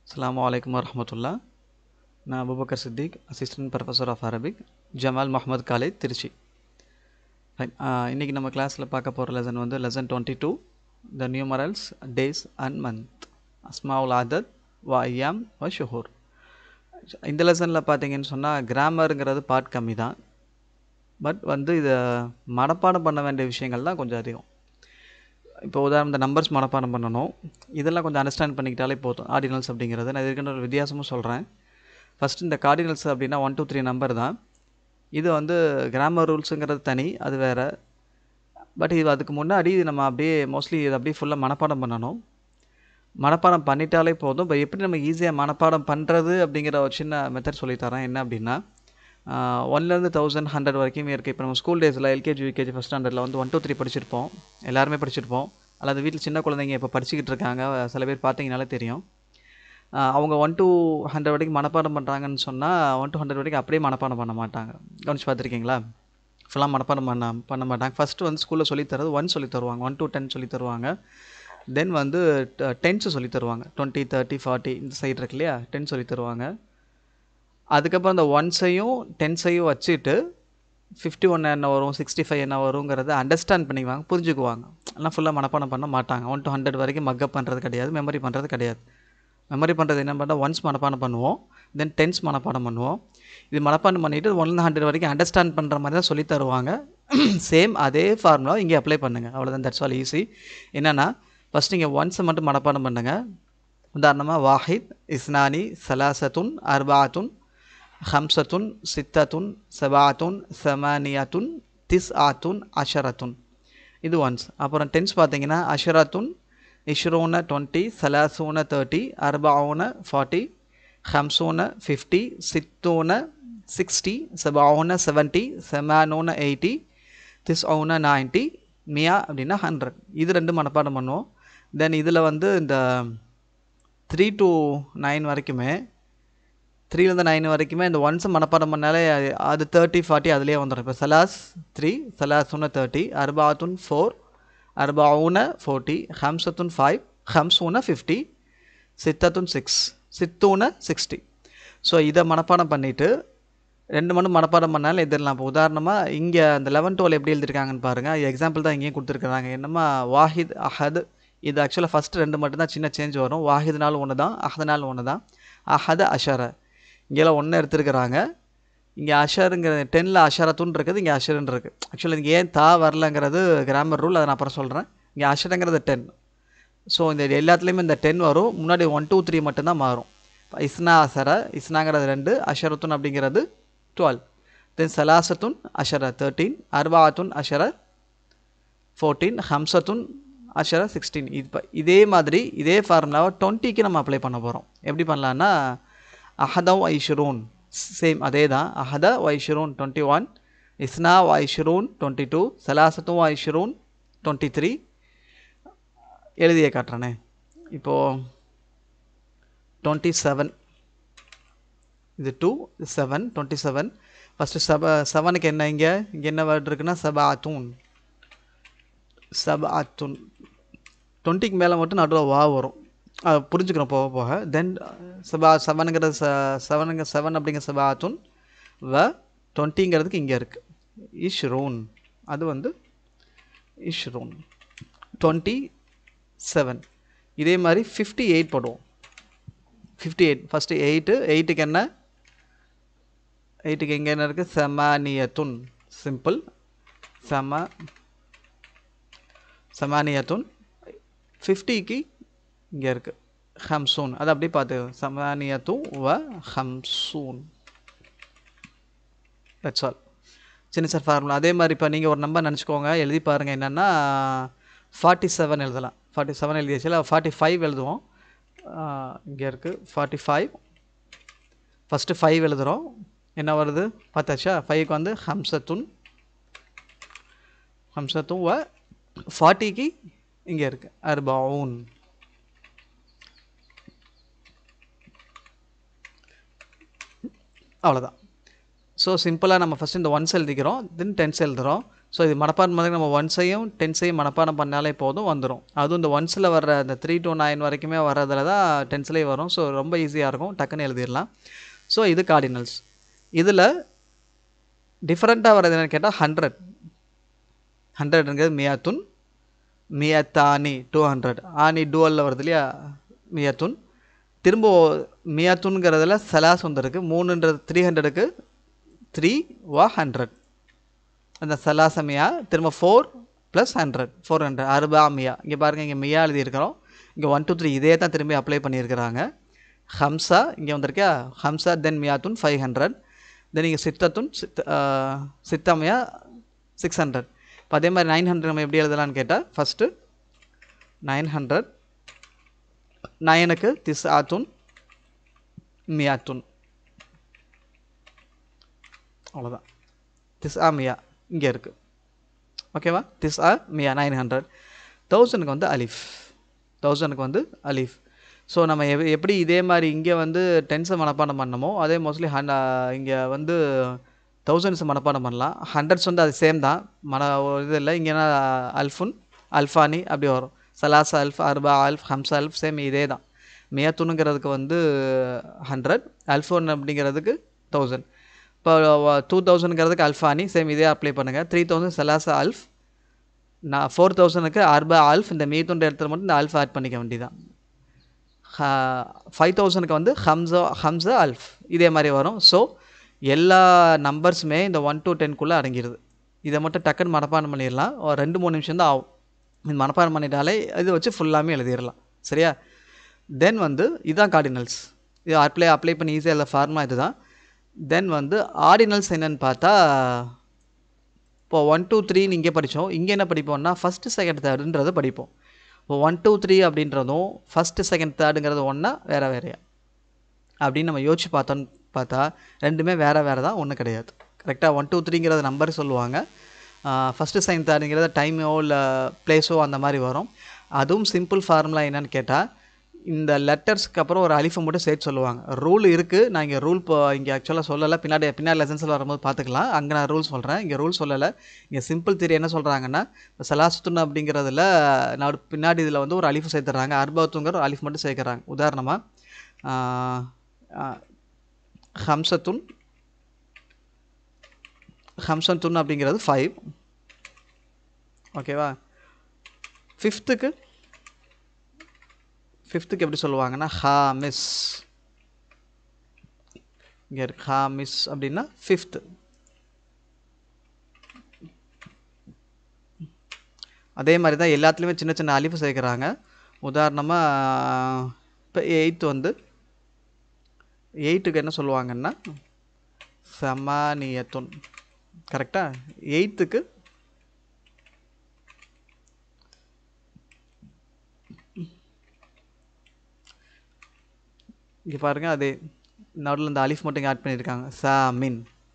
அஸ்ஸலாமு அலைக்கும் வரஹமத்துல்லா நான் Abubakkar Siddique assistant professor of Arabic Jamal Mohamed college Trichy Right. ஆஹ் இன்னைக்கு நம்ம கிளாஸில் பார்க்க போகிற லெசன் வந்து lesson twenty two the numerals days and month அஸ்மாவுல் ஆதத் வ ஐயாம் வ ஷுஹூர் இந்த லெசனில் பார்த்தீங்கன்னு சொன்னால் கிராமருங்கிறது பார்ட் கம்மி தான் பட் வந்து இதை மனப்பாடம் பண்ண வேண்டிய விஷயங்கள் தான் கொஞ்சம் அதிகம் இப்போ உதாரணம் இந்த நம்பர்ஸ் மனப்பாடம் பண்ணணும் இதெல்லாம் கொஞ்சம் அண்டர்ஸ்டாண்ட் பண்ணிக்கிட்டாலே போதும் ஆர்டினல்ஸ் அப்படிங்கிறது நான் இதுக்குன்ற ஒரு வித்தியாசமும் சொல்கிறேன் ஃபஸ்ட்டு இந்த கார்டினல்ஸ் அப்படின்னா ஒன் டூ த்ரீ நம்பர் தான் இது வந்து கிராமர் ரூல்ஸுங்கிறது தனி அது வேறு பட் இது அதுக்கு முன்னாடி நம்ம அப்படியே மோஸ்ட்லி இது அப்படியே ஃபுல்லாக மனப்பாடம் பண்ணணும் மனப்பாடம் பண்ணிட்டாலே போதும் இப்போ எப்படி நம்ம ஈஸியாக மனப்பாடம் பண்ணுறது அப்படிங்கிற ஒரு சின்ன மெத்தட் சொல்லித்தரேன் என்ன அப்படின்னா ஒன்லேருந்து தௌசண்ட் ஹண்ட்ரட் வரைக்குமே இருக்குது இப்போ நம்ம ஸ்கூல் டேஸில் எல்கேஜி யூகேஜி ஃபஸ்ட் ஸ்டாண்டர்டில் வந்து ஒன் டூ த்ரீ படிச்சிருப்போம் எல்லாருமே படிச்சிருப்போம் அல்லது வீட்டில் சின்ன குழந்தைங்க இப்போ படிச்சுக்கிட்டு இருக்காங்க சில பேர் பார்த்தீங்கனாலே தெரியும் ஆஹ் அவங்க ஒன் டூ ஹண்ட்ரட் வரைக்கும் மனப்பாடம் பண்ணுறாங்கன்னு சொன்னால் ஒன் டூ ஹண்ட்ரட் வரைக்கும் அப்படியே மனப்பாடம் பண்ண மாட்டாங்க கவனிச்சு பார்த்துருக்கீங்களா ஃபுல்லாக மனப்பாடம் பண்ண பண்ண மாட்டாங்க ஃபஸ்ட்டு வந்து ஸ்கூலில் சொல்லித் தரது ஒன் சொல்லி தருவாங்க ஒன் டூ டென் சொல்லி தருவாங்க தென் வந்து டென்ஸு சொல்லி தருவாங்க டுவெண்ட்டி தேர்ட்டி ஃபார்ட்டி இந்த சைடு இருக்கு இல்லையா டென் சொல்லி தருவாங்க அதுக்கப்புறம் அந்த ஒன்ஸையும் டென்ஸையும் வச்சுட்டு ஃபிஃப்டி ஒன் என்ன வரும் சிக்ஸ்டி ஃபைவ் என்ன வருங்கிறத அண்டர்ஸ்டாண்ட் பண்ணிக்குவாங்க புரிஞ்சுக்குவாங்க எல்லாம் ஃபுல்லாக மனப்பாடம் பண்ண மாட்டாங்க ஒன் டு ஹண்ட்ரட் வரைக்கும் மக்கப் பண்ணுறது கிடையாது மெமரி பண்ணுறது கிடையாது மெமரி பண்ணுறது என்ன பண்ணால் ஒன்ஸ் மனப்பாடம் பண்ணுவோம் தென் டென்ஸ் மனப்பாடம் பண்ணுவோம் இது மனப்பாடம் பண்ணிவிட்டு ஒன் ஹண்ட்ரட் வரைக்கும் அண்டர்ஸ்டாண்ட் பண்ணுற மாதிரி தான் சொல்லி தருவாங்க சேம் அதே ஃபார்முலா இங்கே அப்ளை பண்ணுங்கள் அவ்வளோதான் தட்ஸ் ஆல் ஈஸி என்னென்னா ஃபஸ்ட் நீங்கள் ஒன்ஸை மட்டும் மனப்பாடம் பண்ணுங்கள் உதாரணமாக வாஹித் இஸ்னானி சலாசத்துன் அர்பாத்துன் ஹம்சத்துன் சித்தத்துன் சபாத்துன் சமானியாத்துன் திஸ் ஆத்துன் அஷரத்துன் இது ஒன்ஸ் அப்புறம் டென்ஸ் பார்த்தீங்கன்னா அஷரத்துன் இஷ்ரூன டுவெண்ட்டி சலாசூன தேர்ட்டி அர்பாவுன ஃபார்ட்டி ஹம்சூன ஃபிஃப்டி சித்தூன சிக்ஸ்டி சபாவுன செவன்ட்டி செமானூன எயிட்டி திஸ் அவுன நைன்ட்டி மியா அப்படின்னா ஹண்ட்ரட் இது ரெண்டு மனப்பாடம் பண்ணுவோம் தென் இதில் வந்து இந்த த்ரீ டு நைன் வரைக்குமே த்ரீலேருந்து நைன் வரைக்குமே இந்த ஒன்ஸ் மனப்பாடம் பண்ணாலே அது- அது தேர்ட்டி ஃபார்ட்டி அதுலேயே வந்துடும் இப்போ சலாஸ் த்ரீ சலாசுன தேர்ட்டி அர்பாத்துன் ஃபோர் அர்பாவுன ஃபோர்ட்டி ஹம்சத்துன் ஃபைவ் ஹம்சூன ஃபிஃப்டி சித்தத்துன் சிக்ஸ் சித்தூன சிக்ஸ்டி ஸோ இதை மனப்பாடம் பண்ணிவிட்டு ரெண்டு மணி மனப்பாடம் பண்ணாலும் எதிரலாம் இப்போ உதாரணமாக இங்கே அந்த லெவன் டுவெல் எப்படி எழுதிருக்காங்கன்னு பாருங்கள் எக்ஸாம்பிள் தான் இங்கேயும் கொடுத்துருக்குறாங்க என்னமா வாஹித் அஹத் இது ஆக்சுவலாக ஃபஸ்ட்டு ரெண்டு மட்டும் தான் சின்ன சேஞ்ச் வரும் வாஹித்னாலும் ஒன்று தான் அஹத்னாலும் ஒன்று தான் அஹத அஷர இங்கெல்லாம் ஒன்று எடுத்துருக்குறாங்க இங்கே அஷருங்கிற டென்னில் அஷரத்துன்னு இருக்குது இங்கே அஷருன்னு இருக்குது ஆக்சுவலாக இங்கே ஏன் தா வரலங்கிறது கிராமர் ரூல் அதை நான் அப்புறம் சொல்கிறேன் இங்கே அஷருங்கிறது டென் ஸோ இந்த எல்லாத்துலேயுமே இந்த டென் வரும் முன்னாடி ஒன் டூ த்ரீ மட்டும்தான் மாறும் இப்ப இஸ்னா அசர இஸ்னாங்கிறது ரெண்டு அஷரத்துன் அப்படிங்கிறது டுவெல் தென் சலாசத்துன் அஷர தேர்ட்டீன் அர்பாத்துன் அஷர ஃபோர்டீன் ஹம்சத்துன் அஷர சிக்ஸ்டீன் இது ப- இதே மாதிரி இதே ஃபார்முலாவை டுவெண்ட்டிக்கு நம்ம அப்ளை பண்ண போகிறோம் எப்படி பண்ணலான்னா அஹதவ் ஐஷுரூன் சேம் அதே தான் அஹத வைஷுரூன் டுவெண்ட்டி ஒன் இஸ்னா வைஷுரூன் டுவெண்ட்டி டூ சலாசத்தும் வைஷுரூன் டுவெண்ட்டி த்ரீ எழுதிய காட்டுறேனே இப்போது டுவெண்ட்டி செவன் இது two seven twenty seven first சப செவனுக்கு என்ன இங்கே இங்கே என்ன வேர்டு இருக்குன்னா சபாத்தூன் சபாத்துன் டுவெண்ட்டிக்கு மேலே மட்டும் நடுவில் வா வரும் அது புரிஞ்சுக்கிறோம் போக போக தென் சபா செவனுங்கிற ச செவனுங்க செவன் அப்படிங்கிற சபாத்துன் வ டுவெண்ட்டிங்கிறதுக்கு இங்கே இருக்குது இஷ்ரூன் அது வந்து இஷ்ரூன் டுவெண்ட்டி செவன் இதே மாதிரி ஃபிஃப்டி எயிட் போடுவோம் ஃபிஃப்டி எயிட் ஃபஸ்ட்டு எயிட்டு எயிட்டுக்கு என்ன எயிட்டுக்கு எங்கே என்ன இருக்குது செமானியத்துன் சிம்பிள் செம சமானியத்துன் ஃபிஃப்டிக்கு இங்கே இருக்குது ஹம்சூன் அதை அப்படியே பார்த்து சமானியத்து வ ஹம்சூன் தட்ஸ் ஆல் சின்ன சார் ஃபார்முலா அதே மாதிரி இப்போ நீங்கள் ஒரு நம்பர் நினச்சிக்கோங்க எழுதி பாருங்கள் என்னென்னா ஃபார்ட்டி செவன் எழுதலாம் ஃபார்ட்டி செவன் எழுதியாச்சு ஃபார்ட்டி ஃபைவ் எழுதுவோம் இங்கே இருக்குது ஃபார்ட்டி ஃபைவ் ஃபஸ்ட்டு ஃபைவ் எழுதுகிறோம் என்ன வருது பார்த்தாச்சா ஃபைவ்க்கு வந்து ஹம்சத்துன் ஹம்சத்தும் வ ஃபார்ட்டிக்கு இங்கே இருக்குது அர்பவுன் அவ்வளோதான் ஸோ சிம்பிளாக நம்ம ஃபஸ்ட் இந்த ஒன்ஸ் எழுதிக்கிறோம் தென் டென்ஸ் எழுதுகிறோம் ஸோ இது மனப்பாடம் பண்ணி நம்ம ஒன்ஸையும் டென்ஸையும் மனப்பாடம் பண்ணாலே போதும் வந்துடும் அதுவும் இந்த ஒன்ஸில் வர்ற அந்த த்ரீ டு நைன் வரைக்குமே வர்றதுல தான் டென்ஸ்லேயே வரும் ஸோ ரொம்ப ஈஸியாக இருக்கும் டக்குன்னு எழுதிடலாம் ஸோ இது கார்டினல்ஸ் இதில் டிஃப்ரெண்ட்டாக வர்றது என்னன்னு கேட்டால் ஹண்ட்ரட் ஹண்ட்ரட்ங்கிறது மியாத்துன் மியத்தானி டூ ஹண்ட்ரட் ஆனி டூவலில் வருது இல்லையா மியத்துன் திரும்ப மியாத்துன்கிறதுல சலாஸ் வந்துருக்கு மூணுன்றது த்ரீ ஹண்ட்ரடுக்கு த்ரீ வா ஹண்ட்ரட் அந்த சலாச மியா திரும்ப four plus hundred four hundred அறுபா மியா இங்கே பாருங்கள் இங்கே மியா எழுதியிருக்கிறோம் இங்கே ஒன் டூ த்ரீ இதே தான் திரும்பி அப்ளை பண்ணியிருக்கிறாங்க ஹம்சா இங்கே வந்திருக்கா ஹம்சா தென் மியாத்துன் ஃபைவ் ஹண்ட்ரட் தென் இங்கே சித்தத்துன் சித் சித்தமியா சிக்ஸ் ஹண்ட்ரட் இப்போ அதே மாதிரி நைன் ஹண்ட்ரட் நம்ம எப்படி எழுதலாம்னு கேட்டால் ஃபஸ்ட்டு நைன் ஹண்ட்ரட் நயனுக்கு திஸ் ஆத்துன் மியாத்துன் அவ்வளோதான் திஸ் ஆ மியா இங்கே இருக்குது ஓகேவா திஸ் ஆ மியா நைன் ஹண்ட்ரட் தௌசண்ட்க்கு வந்து அலிஃப் தௌசண்ட்க்கு வந்து அலிஃப் ஸோ நம்ம எவ் எப்படி இதே மாதிரி இங்கே வந்து டென்ஸை மனப்பாடம் பண்ணமோ அதே மோஸ்ட்லி ஹன் இங்கே வந்து தௌசண்ட்ஸ் மனப்பாடம் பண்ணலாம் ஹண்ட்ரட்ஸ் வந்து அது சேம் தான் மன இது இல்லை இங்கேனா அல்ஃபுன் அல்ஃபானி அப்படி வரும் சலாசா அல்ஃப் அர்பா அல்ஃப் ஹம்சா அல்ஃப் சேம் இதே தான் மியத்துனுங்கிறதுக்கு வந்து ஹண்ட்ரட் அல்ஃபோன் அப்படிங்கிறதுக்கு தௌசண்ட் இப்போ டூ தௌசண்ட்ங்கிறதுக்கு அல்ஃபானி சேம் இதே அப்ளை பண்ணுங்கள் த்ரீ தௌசண்ட் சலாசா அல்ஃப் நான் ஃபோர் தௌசண்ட்க்கு அர்பா அல்ஃப் இந்த மீத்துன்ற இடத்துல மட்டும் இந்த அல்ஃப் ஆட் பண்ணிக்க வேண்டியதான் ஃபைவ் தௌசண்ட்க்கு வந்து ஹம்சா ஹம்சா அல்ஃப் இதே மாதிரி வரும் ஸோ எல்லா நம்பர்ஸுமே இந்த ஒன் டு டென்குள்ளே அடங்கிடுது இதை மட்டும் டக்குன்னு மனப்பாடம் பண்ணிடலாம் ஒரு ரெண்டு மூணு நிமிஷம் தான் ஆகும் இது மனப்பாடம் பண்ணிட்டாலே இதை வச்சு ஃபுல்லாமே எழுதிடலாம் சரியா தென் வந்து இதுதான் கார்டினல்ஸ் இது அப்ளை அப்ளை பண்ணி ஈஸியாக இல்லை ஃபார்மா இது தான் தென் வந்து ஆர்டினல்ஸ் என்னென்னு பார்த்தா இப்போ ஒன் டூ த்ரீன்னு இங்கே படித்தோம் இங்கே என்ன படிப்போம்னா ஃபஸ்ட்டு செகண்ட் தேர்டுன்றதை படிப்போம் இப்போ ஒன் டூ த்ரீ அப்படின்றதும் ஃபஸ்ட்டு செகண்ட் தேர்டுங்கிறது ஒன்றா வேறு வேறையா அப்படின்னு நம்ம யோசிச்சு பார்த்தோன்னு பார்த்தா ரெண்டுமே வேறு வேறு தான் ஒன்றும் கிடையாது கரெக்டாக ஒன் டூ த்ரீங்கிறத நம்பர் சொல்லுவாங்க ஃபஸ்ட்டு செகண்ட் தேர்டுங்கிறத டைமோ இல்லை ப்ளேஸோ அந்த மாதிரி வரும் அதுவும் சிம்பிள் ஃபார்முலா என்னன்னு கேட்டால் இந்த லெட்டர்ஸ்க்கு அப்புறம் ஒரு அலிஃபை மட்டும் சேர்த்து சொல்லுவாங்க ரூல் இருக்குது நான் இங்கே ரூல் இப்போ இங்கே ஆக்சுவலாக சொல்லலை பின்னாடி பின்னாடி லெசன்ஸில் வரும்போது பார்த்துக்கலாம் அங்கே நான் ரூல் சொல்கிறேன் இங்கே ரூல் சொல்லலை இங்கே சிம்பிள் திரி என்ன சொல்கிறாங்கன்னா இப்போ சலாசுத்துன் அப்படிங்கிறதுல நான் பின்னாடி இதில் வந்து ஒரு அலிஃபு சேர்த்துறாங்க அர்பத்துங்கிற ஒரு அலிஃப் மட்டும் சேர்க்குறாங்க உதாரணமாக ஹம்சத்துன் ஹம்சத்துன் அப்படிங்கிறது ஃபைவ் ஓகேவா ஃபிஃப்த்துக்கு ஃபிஃப்த்துக்கு எப்படி சொல்லுவாங்கன்னா ஹா மிஸ் இங்கே இருக்கு ஹா மிஸ் அப்படின்னா ஃபிஃப்த்து அதே மாதிரி தான் எல்லாத்துலேயுமே சின்ன சின்ன அலிஃபு சேர்க்குறாங்க உதாரணமாக இப்போ எயித்து வந்து எயிட்டுக்கு என்ன சொல்லுவாங்கன்னா சமானியத்துன் கரெக்டாக எயித்துக்கு இங்கே பாருங்கள் அதே நடுவில் இந்த அலிஃப் மட்டும் இங்கே ஆட் பண்ணியிருக்காங்க சா மின்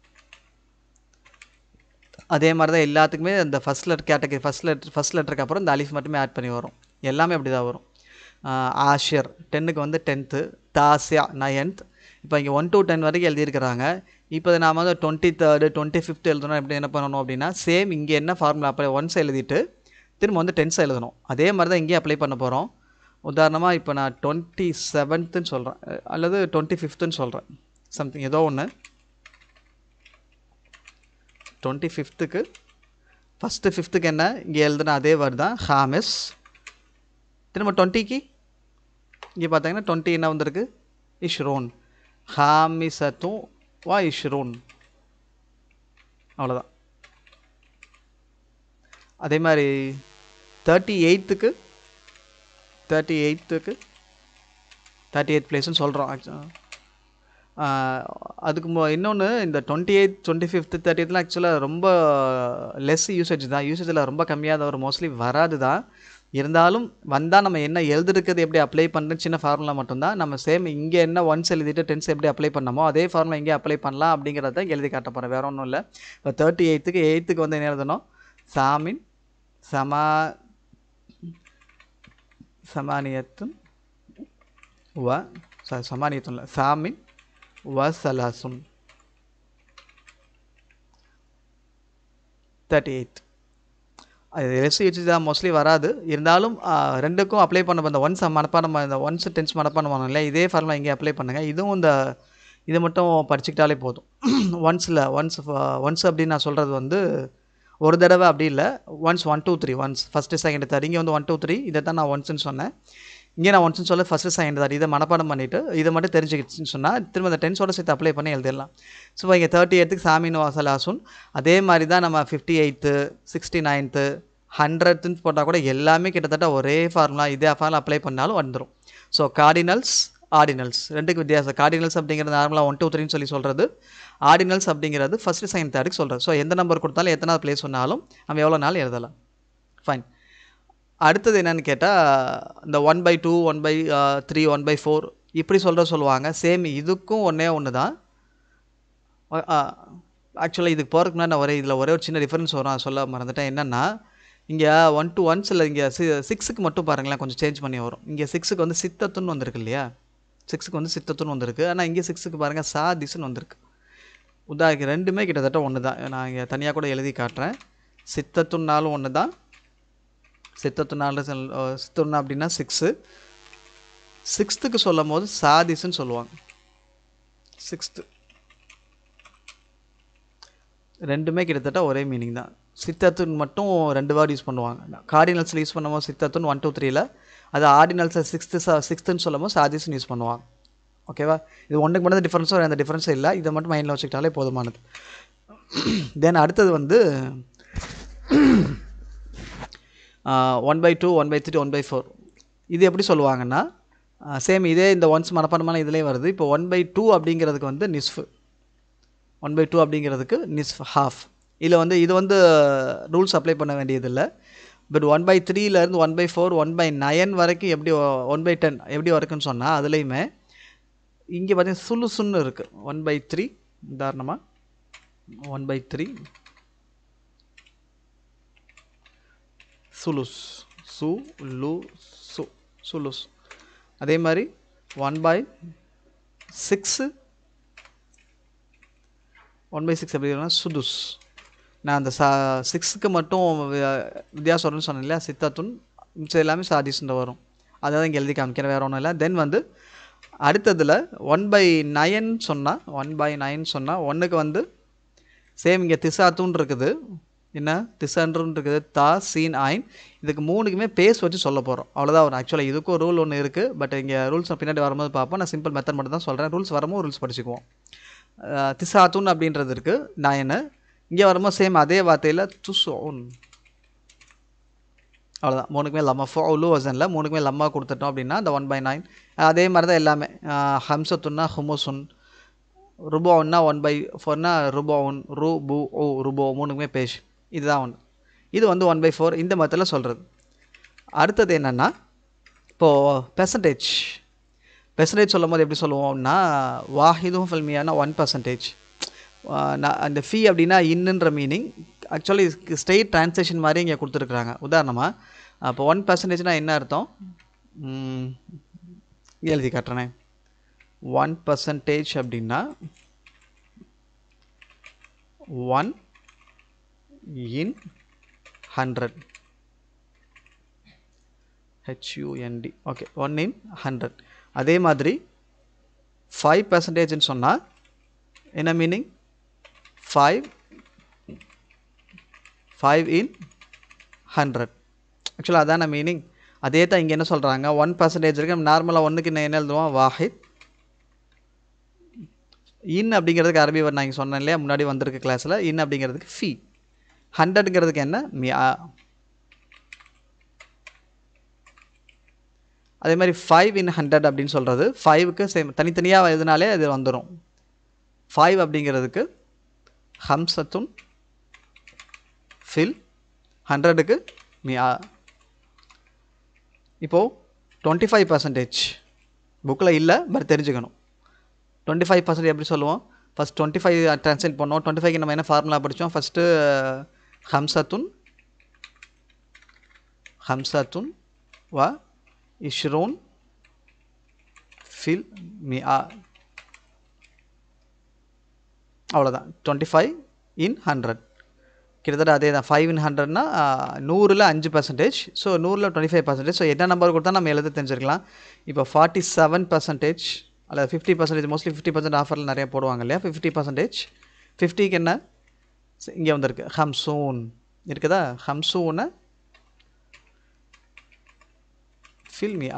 அதே மாதிரி தான் எல்லாத்துக்குமே இந்த first letter category first letter first லெட்டருக்கு அப்புறம் இந்த அலிஃப் மட்டுமே ஆட் பண்ணி வரும் எல்லாமே அப்படி தான் வரும் ஆஷியர் டென்னுக்கு வந்து டென்த்து தாசியா நயன்த் இப்போ இங்கே ஒன் டு டென் வரைக்கும் எழுதியிருக்கிறாங்க இப்போ நாம் வந்து டுவெண்ட்டி தேர்டு டுவெண்ட்டி ஃபிஃப்த் எழுதணும் எப்படி என்ன பண்ணணும் அப்படின்னா சேம் இங்கே என்ன ஃபார்முலா அப்ளை ஒன்ஸ் எழுதிட்டு திரும்ப வந்து டென்ஸ் எழுதணும் அதே மாதிரி தான் இங்கேயும் அப்ளை பண்ண போகிறோம் உதாரணமாக இப்போ நான் டுவெண்ட்டி செவன்த்துன்னு சொல்கிறேன் அல்லது டுவெண்ட்டி ஃபிஃப்த்துன்னு சொல்கிறேன் சம்திங் ஏதோ ஒன்று டுவெண்ட்டி ஃபிஃப்த்துக்கு ஃபஸ்ட்டு ஃபிஃப்த்துக்கு என்ன இங்கே எழுதுன அதே வேர்டு தான் ஹாமிஸ் திரும்ப டுவெண்ட்டிக்கு இங்கே பார்த்தீங்கன்னா டுவெண்ட்டி என்ன வந்திருக்கு இஷ்ரோன் ஹாமிசத்தும் வா இஷ்ரோன் அவ்வளோதான் அதே மாதிரி தேர்ட்டி எயித்துக்கு தேர்ட்டி எயித்துக்கு தேர்ட்டி எயித் பிளேஸ்னு சொல்கிறோம் அதுக்கு மு இன்னொன்று இந்த டுவெண்ட்டி எயித் டுவெண்ட்டி ஃபிஃப்த்து தேர்ட்டியத்லாம் ஆக்சுவலாக ரொம்ப லெஸ் யூசேஜ் தான் யூசேஜில் ரொம்ப கம்மியாக தான் வரும் மோஸ்ட்லி வராது தான் இருந்தாலும் வந்தால் நம்ம என்ன எழுதுறது எப்படி அப்ளை பண்ணுறது சின்ன ஃபார்முலா மட்டும்தான் நம்ம சேம் இங்கே என்ன ஒன்ஸ் எழுதிட்டு டென்ஸ் எப்படி அப்ளை பண்ணமோ அதே ஃபார்முலா இங்கே அப்ளை பண்ணலாம் அப்படிங்கிறத எழுதி காட்ட போகிறேன் வேறு ஒன்றும் இல்லை இப்போ தேர்ட்டி எயித்துக்கு எயித்துக்கு வந்து என்ன எழுதணும் சாமின் சமா சமானியத்துன் வ சமானியத்துன் இல்லை சாமின் வ சலாசுன் தேர்ட்டி எயித் அது எஸ் யூஜி தான் மோஸ்ட்லி வராது இருந்தாலும் ஆ, ரெண்டுக்கும் அப்ளை பண்ண இந்த ஒன்ஸ் மனப்பாடம் இந்த ஒன்ஸ் டென்ஸ் மனப்பாடம் பண்ணோம் இல்லையா இதே ஃபார்முலா இங்கே அப்ளை பண்ணுங்கள் இதுவும் இந்த இது மட்டும் படிச்சுக்கிட்டாலே போதும் ஒன்ஸில் ஒன்ஸ் ஒன்ஸ் அப்படின்னு நான் சொல்கிறது வந்து ஒரு தடவை அப்படி இல்லை ones one two three ones first second third இங்கே வந்து ஒன் டூ த்ரீ இதை தான் நான் ஒன்ஸ்னு சொன்னேன் இங்கே நான் ஒன்ஸ்னு சொல்ல ஃபஸ்ட்டு செகண்ட் தேர்ட் இதை மனப்பாடம் பண்ணிவிட்டு இதை மட்டும் தெரிஞ்சுக்கிச்சுன்னு சொன்னால் திரும்ப அந்த டென்ஸோட சேர்த்து அப்ளை பண்ணி எழுதிடலாம் ஸோ இங்கே தேர்ட்டி எய்த்துக்கு சாமின் வாசல் ஆசுன் அதே மாதிரி தான் நம்ம ஃபிஃப்டி எயித்து சிக்ஸ்டி நைன்த்து ஹண்ட்ரட்னு போட்டால் கூட எல்லாமே கிட்டத்தட்ட ஒரே ஃபார்முலா இதே ஃபார்முலா அப்ளை பண்ணாலும் வந்துடும் ஸோ கார்டினல்ஸ் ஆர்டினல்ஸ் ரெண்டுக்கு வித்தியாசம் கார்டினல்ஸ் அப்படிங்கிறது நார்மலாக ஒன் டூ த்ரீன்னு சொல்லி சொல்கிறது ஆர்டினல்ஸ் அப்படிங்கிறது ஃபஸ்ட்டு செகண்ட் தேர்டுக்கு சொல்கிறது ஸோ எந்த நம்பர் கொடுத்தாலும் எத்தனாவது பிளேஸ் சொன்னாலும் நம்ம எவ்வளோ நாள் எழுதலாம் ஃபைன் அடுத்தது என்னன்னு கேட்டால் இந்த one by two one by three one by four இப்படி சொல்கிற சொல்லுவாங்க சேம் இதுக்கும் ஒன்றே ஒன்று தான் ஆக்சுவலாக இதுக்கு போகிறதுக்கு முன்னாடி நான் ஒரே இதில் ஒரே ஒரு சின்ன டிஃப்ரென்ஸ் வரும் நான் சொல்ல மறந்துட்டேன் என்னென்னா இங்கே ஒன் டு ஒன்ஸில் இங்கே சி சிக்ஸுக்கு மட்டும் பாருங்களேன் கொஞ்சம் சேஞ்ச் பண்ணி வரும் இங்கே சிக்ஸுக்கு வந்து சித்தத்துன்னு வந்திருக்கு இல்லையா சிக்ஸுக்கு வந்து சித்தத்துன்னு வந்திருக்கு ஆனால் இங்கே சிக்ஸுக்கு பாருங்கள் சாதிஸ்ன்னு வந்திருக்கு உதாரணம் ரெண்டுமே கிட்டத்தட்ட ஒன்று தான் நான் இங்கே தனியாக கூட எழுதி காட்டுறேன் சித்தத்துன்னாலும் ஒன்று தான் சித்தத்துனால சித்தத்துனா அப்படின்னா சிக்ஸு சிக்ஸ்த்துக்கு சொல்லும் போது சாதிஸ்ன்னு சொல்லுவாங்க சிக்ஸ்த்து ரெண்டுமே கிட்டத்தட்ட ஒரே மீனிங் தான் சித்தத்துன்னு மட்டும் ரெண்டு வேர்டு யூஸ் பண்ணுவாங்க கார்டினல்ஸில் யூஸ் பண்ணும்போது சித்தத்துன்னு ஒன் டூ த்ரீல அது ஆர்டினல்ஸில் சிக்ஸ்த்து சிக்ஸ்த்துன்னு சொல்லும்போது சாதிஸ்ன்னு யூஸ் பண்ணுவாங்க ஓகேவா இது ஒன்றுக்கு மட்டும் டிஃப்ரென்ஸும் எந்த டிஃப்ரென்ஸும் இல்லை இதை மட்டும் மைண்டில் வச்சுக்கிட்டாலே போதுமானது தென் அடுத்தது வந்து one by two one by three one by four இது எப்படி சொல்லுவாங்கன்னா சேம் இதே இந்த ஒன்ஸ் மனப்பாடமான இதுலேயே வருது இப்போ ஒன் பை டூ அப்படிங்கிறதுக்கு வந்து நிஸ்ஃபு ஒன் பை டூ அப்படிங்கிறதுக்கு நிஸ்ஃப் ஹாஃப் இதில் வந்து இது வந்து ரூல்ஸ் அப்ளை பண்ண வேண்டியதில்லை பட் ஒன் பை த்ரீலேருந்து one by four one by nine வரைக்கும் எப்படி ஒன் பை டென் எப்படி வரைக்கும்னு சொன்னால் அதுலேயுமே இங்கே பார்த்தீங்கன்னா சுலுசுன்னு இருக்குது ஒன் பை த்ரீ உதாரணமாக ஒன் பை த்ரீ சுலுஸ் சு லு சு சுலுஸ் அதே மாதிரி one by six one by six எப்படி இருக்குன்னா சுதுஸ் நான் அந்த சா சிக்ஸுக்கு மட்டும் வி- வித்தியாசம் வரும்னு சொன்னேன் இல்லையா சித்தாத்துன் மிச்சம் எல்லாமே சாதிஸ்ன்ற வரும் அதை தான் இங்கே எழுதி காமிக்கிறேன் வேறு ஒன்றும் இல்லை தென் வந்து அடுத்ததில் ஒன் பை நயன் சொன்னால் ஒன் பை நைன் சொன்னால் ஒன்றுக்கு வந்து சேம் இங்கே திசாத்துன்னு இருக்குது என்ன திசான்றுன்னு இருக்குது தா சீன் ஐன் இதுக்கு மூணுக்குமே பேஸ் வச்சு சொல்ல போகிறோம் அவ்வளோதான் வரும் ஆக்சுவலாக இதுக்கும் ரூல் ஒன்று இருக்குது பட் இங்கே ரூல்ஸ் பின்னாடி வரும்போது பார்ப்போம் நான் சிம்பிள் மெத்தட் மட்டும் தான் சொல்கிறேன் ரூல்ஸ் வரும்போது ரூல்ஸ் படிச்சுக்குவோம் அஹ் திசாத்துன் அப்படின்றது இருக்குது நயனு இங்கே வரும்போது சேம் அதே வார்த்தையில் துசோன் அவ்வளோதான் மூணுக்குமே லம்மா ஃபோ உலு வசனில் மூணுக்குமே லம்மா கொடுத்துட்டோம் அப்படின்னா இந்த ஒன் பை நைன் அதே மாதிரி தான் எல்லாமே அஹ் ஹம்சத்துன்னா ஹுமுசுன் ருபோன்னா ஒன் பை ஃபோர்னா ருபோன் ரு பு ஓ ருபோ மூணுக்குமே பேஷ் இதுதான் ஒன்று இது வந்து ஒன் பை ஃபோர் இந்த மெத்தடில் சொல்கிறது அடுத்தது என்னென்னா இப்போது பெர்சன்டேஜ் பெர்சன்டேஜ் சொல்லும் போது எப்படி சொல்லுவோம்னா வாஹிதும் ஃபில்மியானா ஒன் பர்சன்டேஜ் நான் அந்த ஃபீ அப்படின்னா இன்னுன்ற மீனிங் ஆக்சுவலி ஸ்டேட் ட்ரான்ஸ்லேஷன் மாதிரி இங்கே கொடுத்துருக்குறாங்க உதாரணமாக அப்போ ஒன் பர்சன்டேஜ்னால் என்ன அர்த்தம் ம், எழுதி காட்டுறேனே ஒன் பர்சன்டேஜ் அப்படின்னா one in hundred H U N D okay one in hundred அதே மாதிரி ஃபைவ் பர்சன்டேஜ்னு சொன்னால் என்ன meaning five five in hundred actually அதான மீனிங் அதே தான் இங்கே என்ன சொல்கிறாங்க ஒன் பர்சன்டேஜ் இருக்கு நார்மலாக ஒன்றுக்கு என்ன என்ன எழுதுவோம் வாஹித் இன் அப்படிங்கிறதுக்கு அரபி word நான் இங்கே சொன்னேன் இல்லையா முன்னாடி வந்திருக்க கிளாஸில் இன் அப்படிங்கிறதுக்கு ஃபீ ஹண்ட்ரட்ங்கிறதுக்கு என்ன மியா அதே மாதிரி ஃபைவ் இன் ஹண்ட்ரட் அப்படின்னு சொல்கிறது ஃபைவுக்கு சேம் தனித்தனியாக எழுதினாலே அது வந்துடும் ஃபைவ் அப்படிங்கிறதுக்கு ஹம்சத்துன் ஃபில் ஹண்ட்ரடுக்கு மியா இப்போது டுவெண்ட்டி ஃபைவ் பர்சன்டேஜ் புக்கில் இல்லை பட் தெரிஞ்சுக்கணும் டுவெண்ட்டி ஃபைவ் பர்சன்ட் எப்படி சொல்லுவோம் ஃபஸ்ட் டுவெண்ட்டி ஃபைவ் ட்ரான்ஸ்லேட் பண்ணோம் டுவெண்ட்டி ஃபைவ்க்கு நம்ம என்ன ஃபார்முலா படித்தோம் ஃபஸ்ட்டு ஹம்சத்துன் ஹம்சத்துன் வ இஷ்ரூன் ஃபில் மியா அவ்வளோதான் டுவெண்ட்டி ஃபைவ் இன் ஹண்ட்ரட் கிட்டத்தட்ட அதே தான் ஃபைவ் இன் ஹண்ட்ரட்னா நூறில் அஞ்சு பர்சன்டேஜ் ஸோ நூறில் டுவெண்ட்டி ஃபைவ் பர்சன்டேஜ் ஸோ என்ன நம்பர் கொடுத்தா நம்ம எழுத தெரிஞ்சிருக்கலாம் இப்போ ஃபார்ட்டி செவன் பர்சன்டேஜ் அல்லது fifty percentage mostly fifty percent ஆஃபரில் நிறைய போடுவாங்க இல்லையா ஃபிஃப்டி பர்சன்டேஜ் ஃபிஃப்டிக்கு என்ன இங்கே வந்திருக்கு ஹம்சூன் இருக்குதா ஹம்சூனை ஃபில்மியா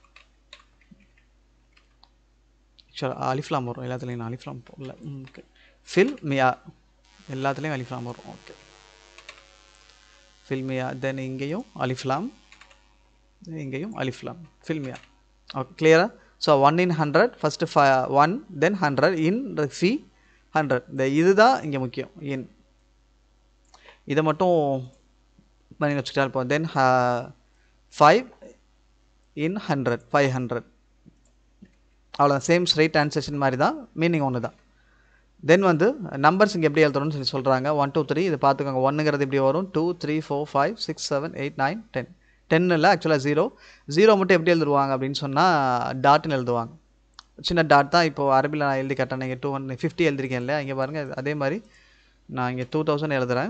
ஆக்சுவலாக அலிஃப்லாம் வரும் எல்லாத்துலேயும் நான் அலிஃப்லாம் போடல ஓகே ஃபில் மியா எல்லாத்துலேயும் அலிஃப்லாம் வரும் ஓகே ஃபில்மியா தென் இங்கேயும் அலிஃப்லாம் இங்கேயும் அலிஃப்லாம் ஃபில்மியா ஓகே கிளியரா so one in hundred first ஃப ஒன் தென் ஹண்ட்ரட் இன் ஃபி ஹண்ட்ரட் இந்த இதுதான் இங்கே முக்கியம் இன் இதை மட்டும் பண்ணி வச்சுக்கிட்டா இருப்போம் then five in hundred five hundred அவ்வளோ சேம் ஸ்ட்ரைட் ஆன்சேஷன் மாதிரி தான் மீனிங் ஒன்று தான் தென் வந்து நம்பர்ஸ் இங்கே எப்படி எழுதணும்னு சொல்லி சொல்கிறாங்க ஒன் டூ த்ரீ இது பார்த்துக்கோங்க ஒன்னுங்கிறது எப்படி வரும் two three four five six seven eight nine ten ten இல்லை ஆக்சுவலாக ஜீரோ ஜீரோ மட்டும் எப்படி எழுதுருவாங்க அப்படின்னு சொன்னால் டாட்னு எழுதுவாங்க சின்ன டாட் தான் இப்போது அரபியில் நான் எழுதி கட்டேன் நீங்கள் டூ ஒன் ஃபிஃப்டி எழுதிருக்கேன் இல்லையா இங்கே பாருங்கள் அதே மாதிரி நான் இங்கே டூ தௌசண்ட் எழுதுகிறேன்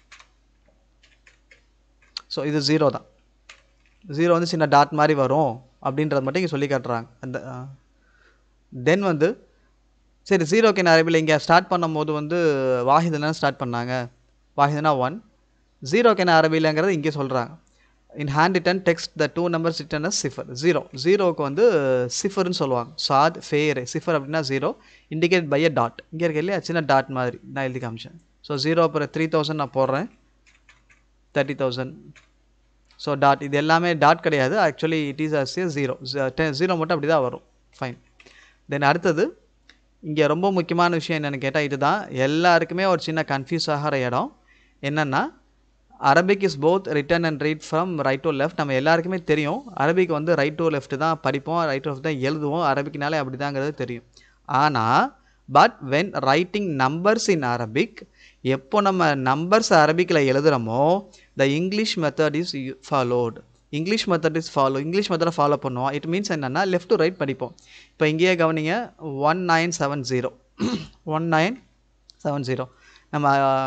ஸோ இது ஜீரோ தான் ஜீரோ வந்து சின்ன டாட் மாதிரி வரும் அப்படின்றது மட்டும் இங்கே சொல்லி காட்டுறாங்க அந்த தென் வந்து சரி ஜீரோக்கு என்ன அரபியில் இங்கே ஸ்டார்ட் பண்ணும்போது வந்து வாஹிதுனா ஸ்டார்ட் பண்ணாங்க வாஹிதுனா ஒன் ஜீரோக்கு என்ன அரபியிலங்கிறது இங்கே சொல்கிறாங்க in hand written text the two numbers written as cipher zero ஜீரோவுக்கு வந்து சிஃபர்னு சொல்லுவாங்க சாத் ஃபேர் சிஃபர் அப்படின்னா zero indicate by a dot இங்கே இருக்க இல்லையா சின்ன டாட் மாதிரி நான் எழுதி காமிச்சேன் ஸோ ஜீரோ அப்புறம் த்ரீ தௌசண்ட் நான் போடுறேன் தேர்ட்டி தௌசண்ட் ஸோ டாட் இது எல்லாமே டாட் கிடையாது actually it is as zero zero மட்டும் அப்படி தான் வரும் ஃபைன் தென் அடுத்தது இங்கே ரொம்ப முக்கியமான விஷயம் என்னென்னு கேட்டால் இதுதான் எல்லாருக்குமே ஒரு சின்ன கன்ஃபியூஸ் ஆகிற இடம் என்னென்னா Arabic is both written and read from right to left நம்ம எல்லாருக்குமே தெரியும் அரபிக் வந்து ரைட் டு லெஃப்ட் தான் படிப்போம் ரைட் டு லெஃப்ட் தான் எழுதுவோம் அரபிக்னாலே அப்படி தாங்கிறது தெரியும் ஆனால் but when writing numbers in Arabic எப்போ நம்ம நம்பர்ஸ் அரபிக்கில் எழுதுகிறோமோ the English method is followed English method is follow English மெத்தடை ஃபாலோ பண்ணுவோம் இட் மீன்ஸ் என்னென்னா லெஃப்ட் டு ரைட் படிப்போம் இப்போ இங்கேயே கவனிங்க one nine seven zero one nine seven zero நம்ம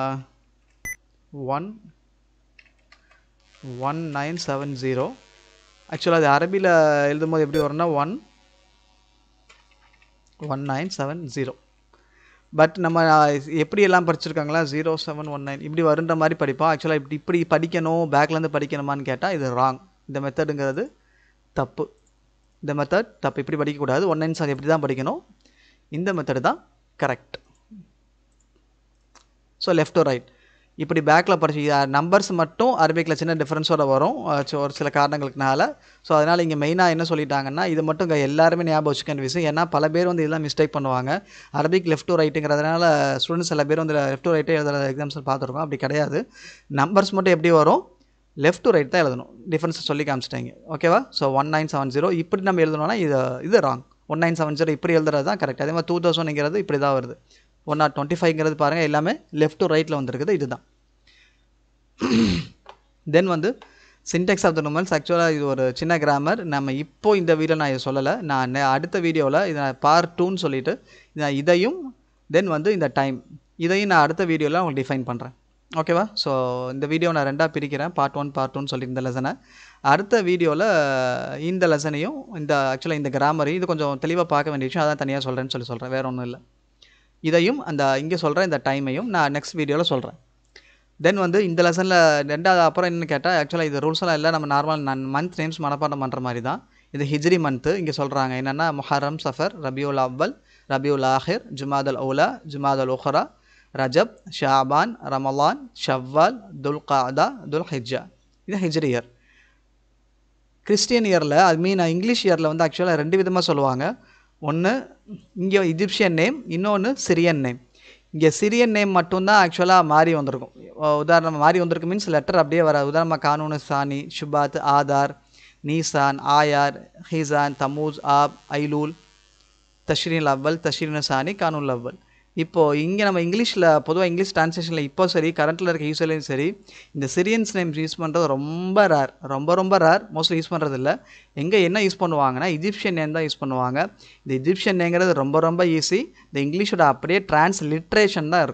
one one nine seven zero ஆக்சுவலாக அது அரபியில் எழுதும்போது எப்படி வரும்னா one one nine seven zero but நம்ம எப்படி எல்லாம் படிச்சிருக்காங்களா ஜீரோ செவன் ஒன் நைன் இப்படி வருன்ற மாதிரி படிப்போம் ஆக்சுவலாக இப்படி இப்படி படிக்கணும் பேக்லேருந்து படிக்கணுமான்னு கேட்டால் இது ராங் இந்த மெத்தடுங்கிறது தப்பு இந்த மெத்தட் தப்பு இப்படி படிக்கக்கூடாது ஒன் நைன் செவன் இப்படி தான் படிக்கணும் இந்த மெத்தடு தான் correct so left to right இப்படி பேக்கில் படிச்சு நம்பர்ஸ் மட்டும் அரபிக்கில் சின்ன டிஃப்ரென்ஸோட வரும் ஒரு சில காரணங்களுக்குனால ஸோ அதனால் இங்கே மெயினாக என்ன சொல்லிட்டாங்கன்னா இது மட்டும் இங்கே எல்லாருமே ஞாபகம் வச்சுக்க வேண்டிய விஷயம் ஏன்னா பல பேர் வந்து இதெல்லாம் மிஸ்டேக் பண்ணுவாங்க அரபிக் லெஃப்ட் டு ரைட்டுங்கிறதுனால ஸ்டூடெண்ட்ஸ் சில பேர் வந்து லெஃப்ட் டு ரைட்டே எழுதுகிற எக்ஸாம்ஸ் பார்த்துருக்கோம் அப்படி கிடையாது நம்பர்ஸ் மட்டும் எப்படி வரும் லெஃப்ட் டு ரைட் தான் எழுதணும் டிஃப்ரென்ஸ் சொல்லி காமிச்சிட்டாங்க ஓகேவா so one nine seven zero இப்படி நம்ம எழுதணும்னா இது இது wrong one nine seven zero இப்படி எழுதுறது தான் கரெக்ட் அதே மாதிரி டூ தௌசண்ட்ங்கிறது இப்படி தான் வருது ஒன் நாட் டுவெண்ட்டி ஃபைவ்ங்கிறது பாருங்கள் எல்லாமே லெஃப்ட் டு ரைட்டில் வந்துருக்குது இதுதான் தென் வந்து சின்டெக்ஸ் ஆஃப் த நுமல்ஸ் ஆக்சுவலாக இது ஒரு சின்ன கிராமர் நம்ம இப்போ இந்த வீடியோ நான் இதை சொல்லலை நான் அடுத்த வீடியோவில் இதை பார்ட் டூன்னு சொல்லிவிட்டு நான் இதையும் தென் வந்து இந்த டைம் இதையும் நான் அடுத்த வீடியோவில் உங்களுக்கு டிஃபைன் பண்ணுறேன் ஓகேவா ஸோ இந்த வீடியோ நான் ரெண்டாக பிரிக்கிறேன் பார்ட் ஒன் பார்ட் டூன்னு சொல்லி இந்த லெசனை அடுத்த வீடியோவில் இந்த லெசனையும் இந்த ஆக்சுவலாக இந்த கிராமரையும் இது கொஞ்சம் தெளிவாக பார்க்க வேண்டிய விஷயம் அதான் தனியாக சொல்கிறேன்னு சொல்லி சொல்கிறேன் வேறு ஒன்றும் இல்லை இதையும் அந்த இங்கே சொல்கிற இந்த டைமையும் நான் நெக்ஸ்ட் வீடியோவில் சொல்கிறேன் தென் வந்து இந்த லெசனில் ரெண்டாவது அப்புறம் என்னென்னு கேட்டால் ஆக்சுவலாக இது ரூல்ஸ் எல்லாம் இல்லை நம்ம நார்மல் நான் மந்த் நேம்ஸ் மனப்பாடம் பண்ணுற மாதிரி தான் இது ஹிஜ்ரி மந்த்து இங்கே சொல்கிறாங்க என்னென்னா முஹர்ரம் சஃபர் ரபியுல் அவ்வல் ரபியுல் ஆஹிர் ஜுமாத் அல் ஓலா ஜுமாத் அல் உஹரா ரஜப் ஷாபான் ரமலான் ஷவ்வால் துல் காதா துல் ஹிஜ்ஜா இது ஹிஜ்ரி இயர் கிறிஸ்டியன் இயரில் ஐ மீன் இங்கிலீஷ் இயரில் வந்து ஆக்சுவலாக ரெண்டு விதமாக சொல்லுவாங்க ஒன்று இங்கே இஜிப்சியன் நேம் இன்னொன்று சிரியன் நேம் இங்கே சிரியன் நேம் மட்டும்தான் ஆக்சுவலாக மாறி வந்திருக்கும் உதாரணம் மாறி வந்திருக்கு மீன்ஸ் லெட்டர் அப்படியே வர உதாரணமாக கானூனு சானி ஷுபாத் ஆதார் நீசான் ஆயார் ஹீசான் தமூஸ் ஆப் ஐலூல் தஷ்ரீன் அவ்வல் தஷ்ரீன் சானி கானூல் அவ்வல் இப்போது இங்கே நம்ம இங்கிலீஷில் பொதுவாக இங்கிலீஷ் ட்ரான்ஸ்லேஷனில் இப்போ சரி கரண்ட்டில் இருக்க யூஸ்லையும் சரி இந்த சிரியன்ஸ் நேம்ஸ் யூஸ் பண்ணுறது ரொம்ப ரேர் ரொம்ப ரொம்ப ரேர் மோஸ்ட்லி யூஸ் பண்ணுறது இல்லை எங்கே என்ன யூஸ் பண்ணுவாங்கன்னா இஜிப்ஷியன் நேம் தான் யூஸ் பண்ணுவாங்க இந்த இஜிப்ஷியன் நேங்கிறது ரொம்ப ரொம்ப ஈஸி இந்த இங்கிலீஷோட அப்படியே ட்ரான்ஸ்லிட்ரேஷன் தான் இருக்கும்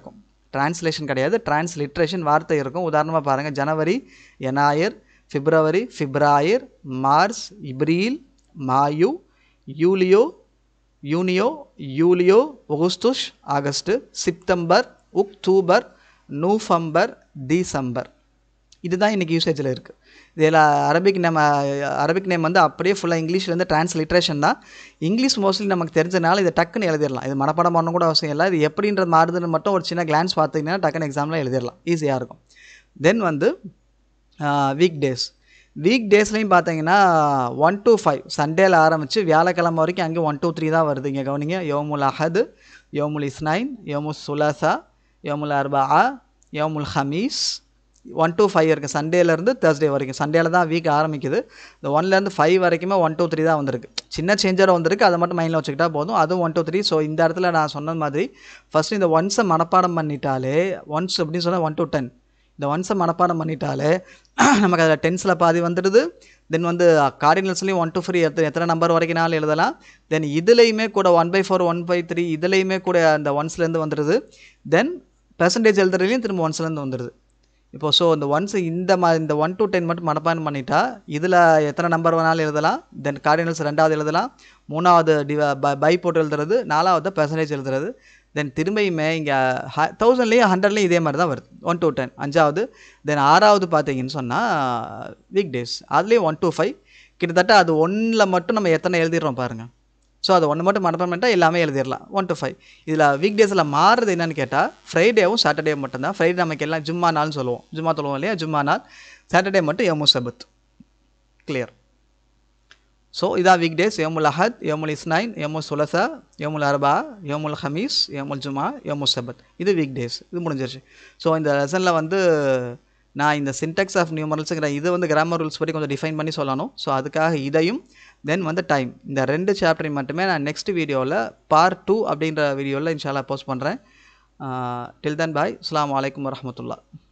டிரான்ஸ்லேஷன் கிடையாது டிரான்ஸ்லிட்ரேஷன் வார்த்தை இருக்கும் உதாரணமாக பாருங்கள் ஜனவரி எனாயர் பிப்ரவரி பிப்ராயர் மார்ச் இப்ரீல் மாயு யூலியோ யூனியோ யூலியோ ஒகுஸ்துஷ் ஆகஸ்ட்டு செப்டம்பர் ஒக்டோபர் நவம்பர் டிசம்பர் இதுதான் இன்றைக்கி யூசேஜில் இருக்குது இதில் அரபிக் நம்ம அரபிக் நேம் வந்து அப்படியே ஃபுல்லாக இங்கிலீஷ்லேருந்து டிரான்ஸ்லிட்ரேஷன் தான் இங்கிலீஷ் மோஸ்ட்லி நமக்கு தெரிஞ்சனால இதை டக்குன்னு எழுதிடலாம் இது மனப்பாடம் பண்ண கூட அவசியம் இல்லை இது எப்படின்றது மாறுதுன்னு மட்டும் ஒரு சின்ன கிளான்ஸ் பார்த்தீங்கன்னா டக்குன்னு எக்ஸாமில் எழுதிடலாம் ஈஸியாக இருக்கும் தென் வந்து வீக் டேஸ் வீக் டேஸ்லையும் பார்த்தீங்கன்னா ஒன் டு ஃபைவ் சண்டேல ஆரம்பித்து வியாழக்கிழமை வரைக்கும் அங்கே ஒன் டூ த்ரீ தான் வருது இங்கே கவனிங்க யோமுல் அஹது யோமுல் இஸ்னைன் யோமுல் சுலசா யோமுல் அர்பா யோமுல் ஹமீஸ் ஒன் டு ஃபைவ் இருக்குது சண்டேலேருந்து தேர்ஸ்டே வரைக்கும் சண்டேல தான் வீக் ஆரம்பிக்குது இந்த ஒன்லேருந்து ஃபைவ் வரைக்குமே ஒன் டூ த்ரீ தான் வந்திருக்கு சின்ன சேஞ்சராக வந்திருக்கு அதை மட்டும் மைண்டில் வச்சுக்கிட்டா போதும் அதுவும் ஒன் டூ த்ரீ ஸோ இந்த இடத்துல நான் சொன்ன மாதிரி ஃபஸ்ட்டு இந்த ஒன்ஸை மனப்பாடம் பண்ணிட்டாலே ஒன்ஸ் அப்படின்னு சொன்னால் ஒன் டு டென் இந்த ஒன்ஸை மனப்பாடம் பண்ணிட்டாலே நமக்கு அதில் டென்ஸில் பாதி வந்துடுது தென் வந்து கார்டினல்ஸ்லேயும் ஒன் டு ஃப்ரீ எத்தனை எத்தனை நம்பர் வரைக்கும்னாலும் எழுதலாம் தென் இதுலேயுமே கூட one by four one by three இதுலேயுமே கூட அந்த ஒன்ஸ்லேருந்து வந்துடுது தென் பெர்சன்டேஜ் எழுதுறதுலையும் திரும்ப ஒன்ஸ்லேருந்து வந்துடுது இப்போ ஸோ இந்த ஒன்ஸ் இந்த மா இந்த ஒன் டு டென் மட்டும் மனப்பாடம் பண்ணிட்டா இதில் எத்தனை நம்பர் வேணாலும் எழுதலாம் தென் கார்டினல்ஸ் ரெண்டாவது எழுதலாம் மூணாவது டிவ பை போட்டு எழுதுறது நாலாவது பெர்சன்டேஜ் எழுதுறது தென் திரும்பியுமே இங்கே ஹ தௌசண்ட்லேயும் ஹண்ட்ரட்லேயும் இதே மாதிரி தான் வருது ஒன் டு டென் அஞ்சாவது தென் ஆறாவது பார்த்தீங்கன்னு சொன்னால் வீக் டேஸ் அதுலேயும் ஒன் டு ஃபைவ் கிட்டத்தட்ட அது ஒன்றில் மட்டும் நம்ம எத்தனை எழுதிடுறோம் பாருங்கள் ஸோ அது ஒன்று மட்டும் மனப்பாடம் பண்ணிட்டா எல்லாமே எழுதிடலாம் ஒன் டு ஃபைவ் இதில் வீக் டேஸில் மாறுறது என்னன்னு கேட்டால் ஃப்ரைடேவும் சாட்டர்டே மட்டும்தான் ஃப்ரைடே நமக்கு எல்லாம் ஜும்மா நாள்னு சொல்லுவோம் ஜும்மா சொல்லுவோம் இல்லையா ஜும்மா நாள் சாட்டர்டே மட்டும் யமு சபத் கிளியர் ஸோ இதான் வீக் டேஸ் யோமுல் அஹத் யோமுல் இஸ்னைன் யோமுல் சுலசா யோமுல் அரபா யோமுல் ஹமீஸ் யோமுல் ஜுமா யோமுல் சபத் இது வீக் டேஸ் இது முடிஞ்சிருச்சு ஸோ இந்த லெசனில் வந்து நான் இந்த சின்டெக்ஸ் ஆஃப் நியூமரல்ஸுங்கிற இது வந்து கிராமர் ரூல்ஸ் படி கொஞ்சம் டிஃபைன் பண்ணி சொல்லணும் ஸோ அதுக்காக இதையும் தென் வந்து டைம் இந்த ரெண்டு சாப்டரையும் மட்டுமே நான் நெக்ஸ்ட் வீடியோவில் பார்ட் டூ அப்படின்ற வீடியோவில் இன்ஷால்லா போஸ்ட் பண்ணுறேன் டில் தென் பாய் அஸ்லாம் வலைக்கம் வரமத்துல்லா